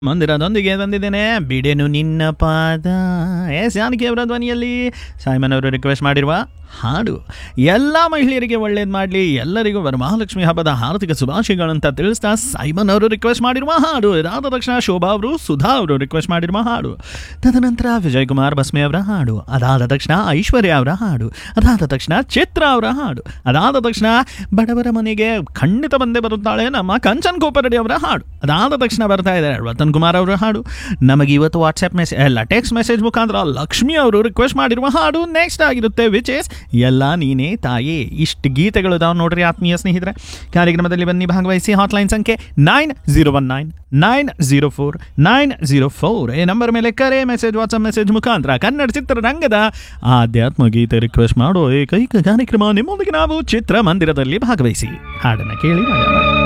ಮಂದಿರದೊಂದಿಗೆ ಬಂದಿದ್ದೇನೆ ಬಿಡೆನು ನಿನ್ನ ಪಾದ ಎಸ್ ಜಾನಕಿ ಅವರ ಧ್ವನಿಯಲ್ಲಿ ಸಾಯ್ಮನ್ ಅವರು ರಿಕ್ವೆಸ್ಟ್ ಮಾಡಿರುವ ಹಾಡು ಎಲ್ಲ ಮಹಿಳೆಯರಿಗೆ ಒಳ್ಳೇದು ಮಾಡಲಿ ಎಲ್ಲರಿಗೂ ವರಮಹಾಲಕ್ಷ್ಮಿ ಹಬ್ಬದ ಹಾರ್ದಿಕ ಶುಭಾಶಯಗಳಂತ ತಿಳಿಸ್ತಾ ಸೈಮನ್ ಅವರು ರಿಕ್ವೆಸ್ಟ್ ಮಾಡಿರುವ ಹಾಡು ಇದಾದ ತಕ್ಷಣ ಶೋಭಾ ಅವರು ಸುಧಾ ಅವರು ರಿಕ್ವೆಸ್ಟ್ ಮಾಡಿರುವ ಹಾಡು ತದನಂತರ ವಿಜಯ್ ಕುಮಾರ್ ಬಸ್ಮೆ ಅವರ ಹಾಡು ಅದಾದ ತಕ್ಷಣ ಐಶ್ವರ್ಯ ಅವರ ಹಾಡು ಅದಾದ ತಕ್ಷಣ ಚಿತ್ರ ಅವರ ಹಾಡು ಅದಾದ ತಕ್ಷಣ ಬಡವರ ಮನೆಗೆ ಖಂಡಿತ ಬಂದೇ ಬರುತ್ತಾಳೆ ನಮ್ಮ ಕಂಚನ್ ಕೋಪರೆಡ್ಡಿ ಅವರ ಹಾಡು ಅದಾದ ತಕ್ಷಣ ಬರ್ತಾ ಇದ್ದಾರೆ ರತನ್ ಕುಮಾರ್ ಅವರ ಹಾಡು ನಮಗೆ ಇವತ್ತು ವಾಟ್ಸ್ಆ್ಯಪ್ ಮೆಸೇಜ್ ಅಲ್ಲ ಟೆಕ್ಸ್ಟ್ ಮೆಸೇಜ್ ಮುಖಾಂತರ ಲಕ್ಷ್ಮಿ ಅವರು ರಿಕ್ವೆಸ್ಟ್ ಮಾಡಿರುವ ಹಾಡು ನೆಕ್ಸ್ಟ್ ಆಗಿರುತ್ತೆ ವಿಚ್ ಇಸ್ ಎಲ್ಲ ನೀನೇ ತಾಯಿ ಇಷ್ಟು ಗೀತೆಗಳು ಇದಾವೆ ನೋಡ್ರಿ ಆತ್ಮೀಯ ಸ್ನೇಹಿತರೆ ಕಾರ್ಯಕ್ರಮದಲ್ಲಿ ಬನ್ನಿ ಭಾಗವಹಿಸಿ ಹಾಟ್ಲೈನ್ ಸಂಖ್ಯೆ nine zero one nine nine zero four nine zero four ಈ ನಂಬರ್ ಮೇಲೆ ಕರೆ ಮೆಸೇಜ್ ವಾಟ್ಸಪ್ ಮೆಸೇಜ್ ಮುಖಾಂತರ ಕನ್ನಡ ಚಿತ್ರರಂಗದ ಆಧ್ಯಾತ್ಮ ಗೀತೆ ರಿಕ್ವೆಸ್ಟ್ ಮಾಡೋ ಏಕೈಕ ಕಾರ್ಯಕ್ರಮ ನಿಮ್ಮೊಂದಿಗೆ ನಾವು ಚಿತ್ರಮಂದಿರದಲ್ಲಿ ಭಾಗವಹಿಸಿ ಹಾಡನ್ನು ಕೇಳಿ ಮಜಾ ಮಾಡಿ.